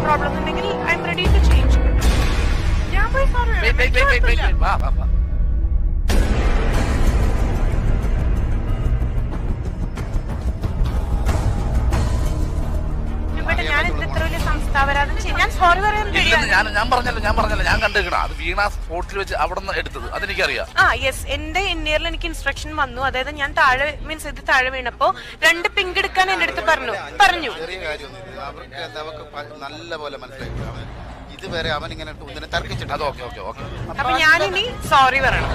Problem ഉണ്ടെങ്കിൽ I am ready to change ഞാൻ പോയി sorry Wait, wait, wait, wait, wait, wait. വാ, വാ, വാ. ഞാൻ എന്ത് ഇത്ര വലിയ സംസ്ഥാപരാധം ചെയ്യും ഞാൻ സോറി പറയാൻ ഇല്ലെന്ന് ഞാൻ ഞാൻ പറഞ്ഞല്ലോ ഞാൻ പറഞ്ഞല്ലോ ഞാൻ കണ്ടേക്കണം അത് വീണ സ്പോട്ടിൽ വെച്ച് അവിടെ നിന്ന് എടുത്തത് അതെനിക്കറിയാം ആ യെസ് എന്റെ ഇന്നിയറിൽ എനിക്ക് ഇൻസ്ട്രക്ഷൻ വന്നു അതായത് ഞാൻ താഴെ മീൻസ് ഇത് താഴെ വീണപ്പോ രണ്ട് പിങ്ക് എടുക്കാൻ എന്റെ അടുത്ത് പറഞ്ഞു പറഞ്ഞു ചെറിയ കാര്യമൊന്നും ഇത് അവർക്ക് നമുക്ക് പ- നല്ല പോലെ മനസ്സിലായി അവൻ ഇതുവരെ അവൻ ഇങ്ങനെ ഒന്നിനെ തർക്കിച്ചിട്ട് അത് ഓക്കെ ഓക്കെ ഓക്കെ അപ്പൊ ഞാനിനി സോറി പറയണം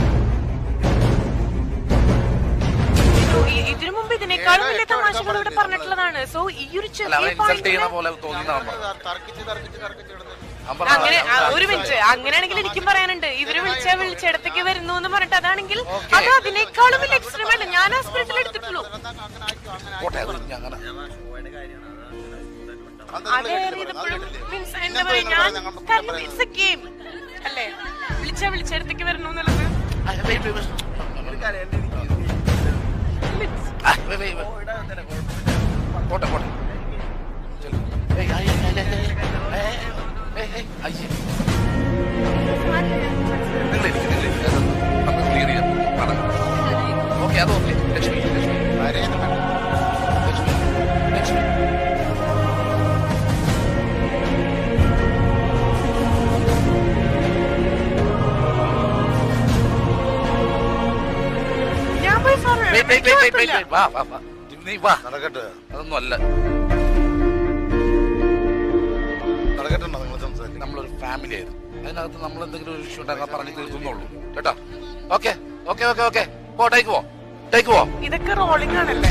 ഇത് ഈ- ഇതിനു മുമ്പ് ഇതിനേക്കാളും വലിയ തമാശകൾ ഇവിടെ പറഞ്ഞിട്ടുള്ളതാണ് സോ ഈ ഒരു അല്ല അവൻ ചെറിയ ഇൻസൾട്ട് ചെയ്യണ പോയിന്റ് പോലെ തോന്നിയതാണ് പറഞ്ഞത്. തർക്കിച്ച് തർക്കിച്ച് തർക്കിച്ച് കിടന്ന് അവൻ പറഞ്ഞത് അങ്ങനെ ആ, അവൻ ഒരു മിനിറ്റ് അങ്ങനെയാണെങ്കിൽ എനിക്കും പറയാനുണ്ട് ഇവര് വിളിച്ച വിളിച്ചിടത്തേക്ക് വരുന്നു എന്ന് പറഞ്ഞിട്ട് അതാണെങ്കിൽ Okay. അത് അതിനേക്കാളും വലിയ എക്സ്ട്രീം ആണ് ഞാൻ ആ സ്പിരിറ്റിൽ എടുത്തിട്ടുള്ളൂ അങ്ങനെ ആക്കി അങ്ങനെ പോട്ടെ അത് ഇനി അങ്ങനെ അത് അത് നിങ്ങൾ ഏറിയപ്പോഴും കേട്ടിട്ടില്ലേ? മീൻസ് എന്താ ഇന്നത്തെ പറയാ നിങ്ങൾ ഞാൻ പറയുന്നത് ഞങ്ങൾ കാരണം പറയുന്നത്. ഇറ്റ്സ് എ ഗെയിം അല്ലേ വിളിച്ച വിളിച്ചിടത്തേക്ക് വരണു എന്നുള്ളത് ആ, wait, wait, wait. ആ, wait, wait, wait. പോട്ടെ പോട്ടെ ചെല്ലു. ഏയ്, ആയ്, ആയ്, ആയ്, ആയ്, ആയ്. ഏയ്, ഏയ്, ഏയ്, അയ്യേ. നിങ്ങൾ ഇരിക്ക്, നിങ്ങൾ ഇരിക്ക്. അത് നമുക്ക് clear ചെയ്യാം. നടക്ക്. Okay, അത് okay. ലക്ഷ്മി ലക്ഷ്മി ആരെയും വേണ്ട. ലക്ഷ്മി ലക്ഷ്മി ഞാൻ പോയി sorry Wait, wait, wait, wait, wait, wait. വാ വാ വാ നീ വാ നടക്കട്ടെ അതൊന്നും അല്ല നടക്കട്ടെ നിങ്ങൾ സംസാരിക്കും നമ്മളൊരു ഫാമിലി ആയിരുന്നു അതിനകത്ത് നമ്മൾ എന്തെങ്കിലും ഒരു ഇഷ്യൂ ഉണ്ടാകാൻ പറഞ്ഞു തീർത്തുന്നുള്ളൂ കേട്ടോ ഓക്കെ ഓക്കെ ഓക്കെ ഓക്കെ പോ ടേക്ക് പോ ടേക്ക് പോ ഇതൊക്കെ റോളിംഗ് ആണല്ലേ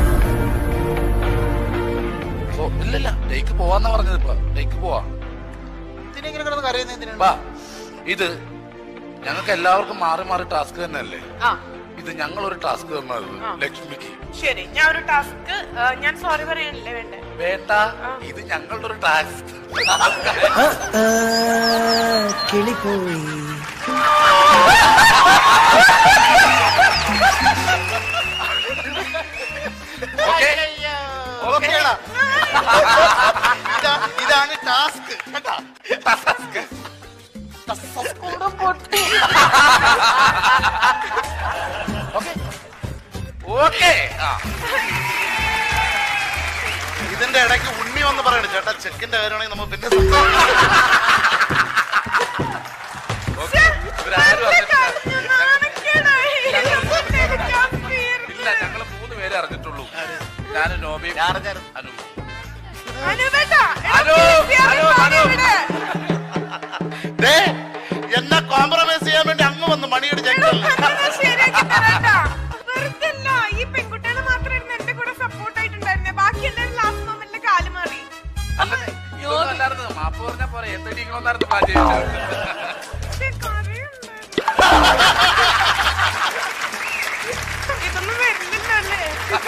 ഓ ഇല്ലില്ല ടേക്ക് പോവാന്നാ പറഞ്ഞത് ഇപ്പൊ ടേക്ക് പോവാ ഇതിനെങ്ങനെ കിടന്ന് കരയുന്നത് എന്തിനാണ് വാ ഇത് ഞങ്ങൾക്ക് എല്ലാവർക്കും മാറി മാറി ടാസ്ക് തന്നെയല്ലേ ആ ഇത് ഞങ്ങളൊരു ടാസ്ക് തന്നത് ആ. ലക്ഷ്മിക്ക് ശരി ഞാൻ ഒരു ടാസ്ക് ഞാൻ സോറി പറയാനല്ലേ വേണ്ടേ വേണ്ട ഇത് ഞങ്ങളുടെ ഒരു ടാസ്ക് കിളി പോയി ഓക്കെ ഓക്കേടാ. ഇതാ- ഇതാണ് ടാസ്ക് കേട്ടാ ടാസ്ക് ഓക്കെ ഓക്കെ ആ ഇതിന്റെ ഇടയ്ക്ക് ഉണ്ണി വന്ന് പറയണം ചേട്ടാ ചെക്കിന്റെ കാര്യമാണെങ്കിൽ നമ്മൾ പിന്നെ സംസാരിക്കാം. ഓക്കെ ഇവരാരും അറിഞ്ഞിട്ടില്ല ഇല്ല ഞങ്ങള് മൂന്ന് പേരെ അറിഞ്ഞിട്ടുള്ളൂ ഞാനും നോബിയും അനു ഹലോ, ഹലോ, ഹലോ. ദേ, എന്നെ കോംപ്രമൈസ് ചെയ്യാൻ വേണ്ടി അങ്ങ് വന്ന് മണിയുടെ ചെക്കല്ല ഈ പെൺകുട്ടികൾ മാത്രമായിരുന്നു എന്റെ കൂടെ സപ്പോർട്ട് ആയിട്ടുണ്ടായിരുന്നെ ബാക്കി എല്ലാവരും ലാസ്റ്റ് മൊമെന്റിൽ കാല് മാറി അല്ലേ ഇതൊന്നും അല്ലായിരുന്നു മാപ്പ് പറഞ്ഞാ പോരെ എന്തടിക്കണമെന്നായിരുന്നു പ്ലാൻ ചെയ്തത് പക്ഷേ കരയുണ്ടായിരുന്നു. ഇതൊന്നും വരുന്നില്ലല്ലേ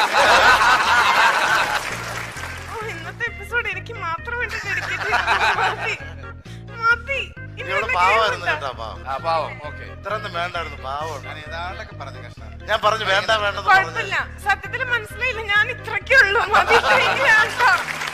ഓ, ഇന്നത്തെ എപ്പിസോഡ് എനിക്ക് മാത്രം വേണ്ടി ഡെഡിക്കേറ്റ് മതി മതി ഇനി ഇവള് വല്ല പാവമായിരുന്നു game കേട്ടാ ഉണ്ടോ? പാവം ആ പാവം ഓക്കെ ഇത്രയൊന്നും വേണ്ടായിരുന്നു പാവം ഞാൻ ഏതാണ്ടൊക്കെ പറഞ്ഞു കഷ്ണം ഞാൻ പറഞ്ഞു വേണ്ട വേണ്ടെന്ന് പറഞ്ഞു കുഴപ്പമില്ല സത്യത്തിൽ മനസ്സിലായില്ല ഞാൻ ഇത്രയ്ക്കേ ഉള്ളൂ മതി ഇത്രയ്ക്ക് വേണ്ട.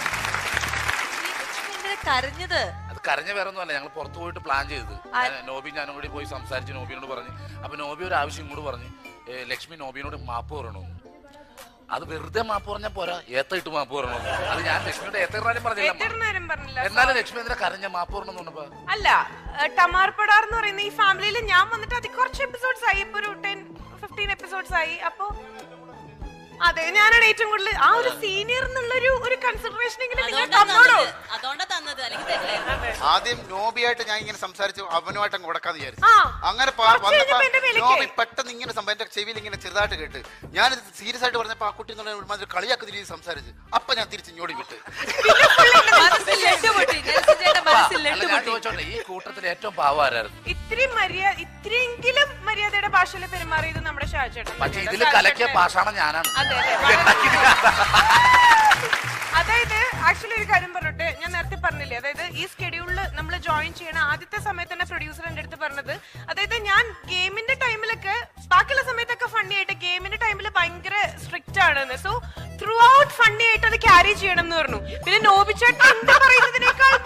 എന്തിനാ കരഞ്ഞത് അത് കരഞ്ഞ വേറെ ഒന്നുമല്ല ഞങ്ങൾ പുറത്തു പോയിട്ട് പ്ലാൻ ചെയ്തത് ഞാൻ- നോബി ഞാനും കൂടി പോയി സംസാരിച്ച് നോബിനോട് പറഞ്ഞു അപ്പൊ നോബി ഒരു ആവശ്യം കൂടി പറഞ്ഞു ഏ, ലക്ഷ്മി നോബിനോട് മാപ്പ് പറയണമെന്ന് അത് വെറുതെ മാപ്പ് പറഞ്ഞാൽ പോരാ ഏത്തയിട്ട് മാപ്പ് പറയണമെന്ന് അത് ഞാൻ ലക്ഷ്മിയുടെ ഏത്തറാനും പറഞ്ഞില്ല എത്ര നേരം പറഞ്ഞില്ല എന്നാലും ലക്ഷ്മി എന്തിനാ കരഞ്ഞ മാപ്പ് പറയണമെന്ന് പറഞ്ഞപ്പോ അല്ല ടമാർ പടാർ എന്ന് പറയുന്ന ഈ ഫാമിലിയിൽ ഞാൻ വന്നിട്ട് അത് കുറച്ച് എപ്പിസോഡ്സ് ആയി ഇപ്പൊ ഒരു ടെൻ ഫിഫ്റ്റീൻ എപ്പിസോഡ്സ് ആയി അപ്പൊ അതെ ഞാനാണ് ഏറ്റവും കൂടുതൽ ആ ഒരു സീനിയർ എന്നുള്ള ഒരു ഒരു കൺസിഡറേഷൻ ഇങ്ങനെ നിങ്ങൾ അതുകൊണ്ടാ തന്നോളൂ തന്നത് അതുകൊണ്ടാ തന്നത് അല്ലെങ്കിൽ തരില്ലായിരുന്നു ആദ്യം നോബിയായിട്ട് ഞാൻ ഇങ്ങനെ സംസാരിച്ചു അവനുമായിട്ട് അങ്ങ് കൊടുക്കാന്ന് വിചാരിച്ചു ആ അങ്ങനെ പ- കുറച്ച് വന്നപ്പോ കഴിഞ്ഞപ്പോ എന്റെ വിലക്ക്. നോബി പെട്ടെന്ന് ഇങ്ങനെ സംഭവം എന്റെ ചെവിയിൽ ഇങ്ങനെ ചെറുതായിട്ട് കേട്ട് ഞാനിത് സീരിയസ് ആയിട്ട് പറഞ്ഞപ്പോ ആ കുട്ടി എന്നുള്ള ഒരുമാതിരി കളിയാക്കുന്ന രീതി സംസാരിച്ചു അപ്പൊ ഞാൻ തിരിച്ച് ഇങ്ങോട്ട് വിട്ട് മനസ്സിൽ ലട്ടുപൊട്ടി നെൽസൺ ചേട്ടൻ മനസ്സിൽ അല്ല ഞാൻ ലട്ടുപൊട്ടി ചോദിച്ചോട്ടെ ഈ കൂട്ടത്തിൽ ഏറ്റവും പാവം ആരായിരുന്നു ഇത്തിരി മര്യാദ ഇത്തിരിയെങ്കിലും മര്യാദയുടെ ഭാഷയിൽ പെരുമാറിയത് നമ്മുടെ ഷാജേട്ടൻ പക്ഷെ ഇതില് കലക്കിയ പാഷാണം ഞാനാണ് അതെ അതെ ഇതുണ്ടാക്കിയത് അതായത് ആക്ച്വലി ഒരു കാര്യം പറഞ്ഞിട്ട് ഞാൻ നേരത്തെ പറഞ്ഞില്ലേ അതായത് ഈ സ്കെഡ്യൂളിൽ നമ്മൾ ജോയിൻ ചെയ്യണ ആദ്യത്തെ സമയത്ത് തന്നെ പ്രൊഡ്യൂസർ എന്റെ അടുത്ത് പറഞ്ഞത് അതായത് ഞാൻ ഗെയിമിന്റെ ടൈമിലൊക്കെ ബാക്കിയുള്ള സമയത്തൊക്കെ ഫണ്ണി ആയിട്ട് ഗെയിമിന്റെ ടൈമിൽ ഭയങ്കര സ്ട്രിക്റ്റ് ആണ് സോ ത്രൂ ഔട്ട് ഫണ്ണി ആയിട്ട് അത് ക്യാരി ചെയ്യണം എന്ന് പറഞ്ഞു പിന്നെ നോബിച്ചേട്ടൻ എന്താ പറയുന്നതിനേക്കാൾ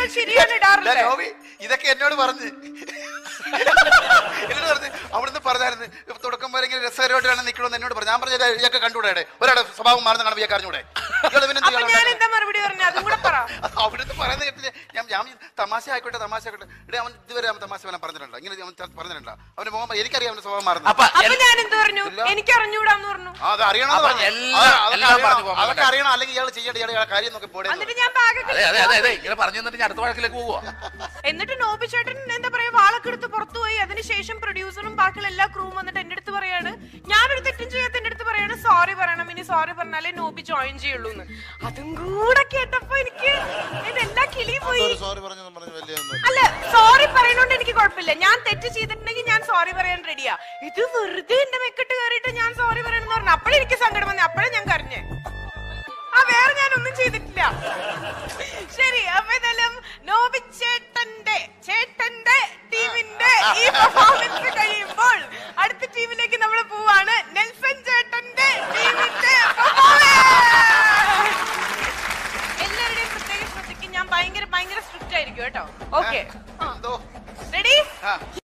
ഞാൻ ശരിയാണ് ഇല്ല, ഇടാറുണ്ട് നോബി ഇതൊക്കെ എന്നോട് പറഞ്ഞ് എന്നോട് പറഞ്ഞ് അവിടുന്ന് പറഞ്ഞായിരുന്നു ഇപ്പൊ തുടക്കം വരെ ഇങ്ങനെ രസകരമായിട്ടാണ് നിൽക്കണമെന്ന് എന്നോട് പറഞ്ഞു ഞാൻ പറഞ്ഞ ഇയാൾക്ക് കണ്ടുകൂടെ ഒരാളുടെ സ്വഭാവം മാറുന്ന കാണുമ്പോൾ ഇയാൾക്ക് അറിഞ്ഞൂടെ ഇയാള് പിന്നെ എന്ത് അപ്പൊ ഇയാളെ ഞാൻ എന്താ മറുപടി പറഞ്ഞു അതും കൂടെ പറ അത് അവിടുന്ന് പറയുന്നത് കേട്ടില്ല ഞാൻ ഞാൻ തമാശ ആയിക്കോട്ടെ തമാശ ആയിക്കോട്ടെ ഇവിടെ അവൻ ഇതുവരെ അവൻ തമാശ അവൻ പറഞ്ഞിട്ടുണ്ട് ഇങ്ങനെ അവൻ ത- പറഞ്ഞിട്ടുണ്ട് അവന്റെ മോഹം എനിക്കറിയാം അവന്റെ സ്വഭാവം മാറുന്നത് അപ്പൊ അപ്പൊ എൽ- ഞാൻ എന്ത് പറഞ്ഞു എനിക്ക് അറിഞ്ഞൂടാന്ന് പറഞ്ഞു ആ, അത് അറിയണമെന്ന് അപ്പൊ പറഞ്ഞു എല്ലാം- അത് അതൊക്കെ എല്ലാം അറിയണം. പറഞ്ഞു പോകാൻ അതൊക്കെ വേണ്ട. അറിയണം അല്ലെങ്കിൽ ഇയാൾ ചെയ്യേണ്ട ഇയാളെ കാര്യം നോക്കി പോടെ എന്നിട്ട് ഞാൻ ബാഗൊക്കെ അതെ അതെ അതെ അതെ ഇങ്ങനെ പറഞ്ഞു തന്നിട്ട് ഞാൻ അടുത്ത വഴക്കിലേക്ക് പോവുക എന്നിട്ട് നോബി ചേട്ടൻ എന്താ പറയാ വാളൊക്കെ എടുത്ത് പുറത്തു പോയി അതിനുശേഷം പ്രൊഡ്യൂസറും ബാക്കിയുള്ള എല്ലാ ക്രൂവും വന്നിട്ട് എന്റെ അടുത്ത് പറയാണ് ഞാനൊരു തെറ്റും ചെയ്യാത്ത എന്റെ അടുത്ത് പറയാണ് സോറി പറയണം ഇനി സോറി പറഞ്ഞാലേ നോബി ജോയിൻ ചെയ്യുള്ളൂ എന്ന് അതും കൂടെ കേട്ടപ്പോ എനിക്ക് എന്റെ എല്ലാ കിളിയും പോയി സോറി പറഞ്ഞു പറഞ്ഞു വലിയ അല്ല സോറി പറയണോണ്ട് എനിക്ക് കുഴപ്പമില്ല ഞാൻ തെറ്റ് ചെയ്തിട്ടുണ്ടെങ്കിൽ ഞാൻ സോറി പറയാൻ റെഡിയാ ഇത് വെറുതെ എന്റെ മെക്കിട്ട് കയറിയിട്ട് ഞാൻ സോറി പറയണമെന്ന് പറഞ്ഞു അപ്പോഴെനിക്ക് സങ്കടം വന്നേ അപ്പോഴേ ഞാൻ കരഞ്ഞേ ആ വേറെ ഞാൻ ഒന്നും ചെയ്തിട്ടില്ല ശരി അപ്പൊ ഇതെല്ലാം നോബി ചേട്ടന്റെ ചേട്ടന്റെ ടീമിന്റെ ഈ പെർഫോമൻസ് കഴിയുമ്പോൾ അടുത്ത ടീമിലേക്ക് നമ്മൾ പോവാണ് നെൽസൺ ചേട്ടന്റെ ടീമിന്റെ എല്ലാവരുടെയും പ്രത്യേക ശ്രദ്ധയ്ക്ക് ഞാൻ ഭയങ്കര ഭയങ്കര സ്ട്രിക്റ്റ് ആയിരിക്കും കേട്ടോ ഓക്കെ എന്തോ റെഡി ആ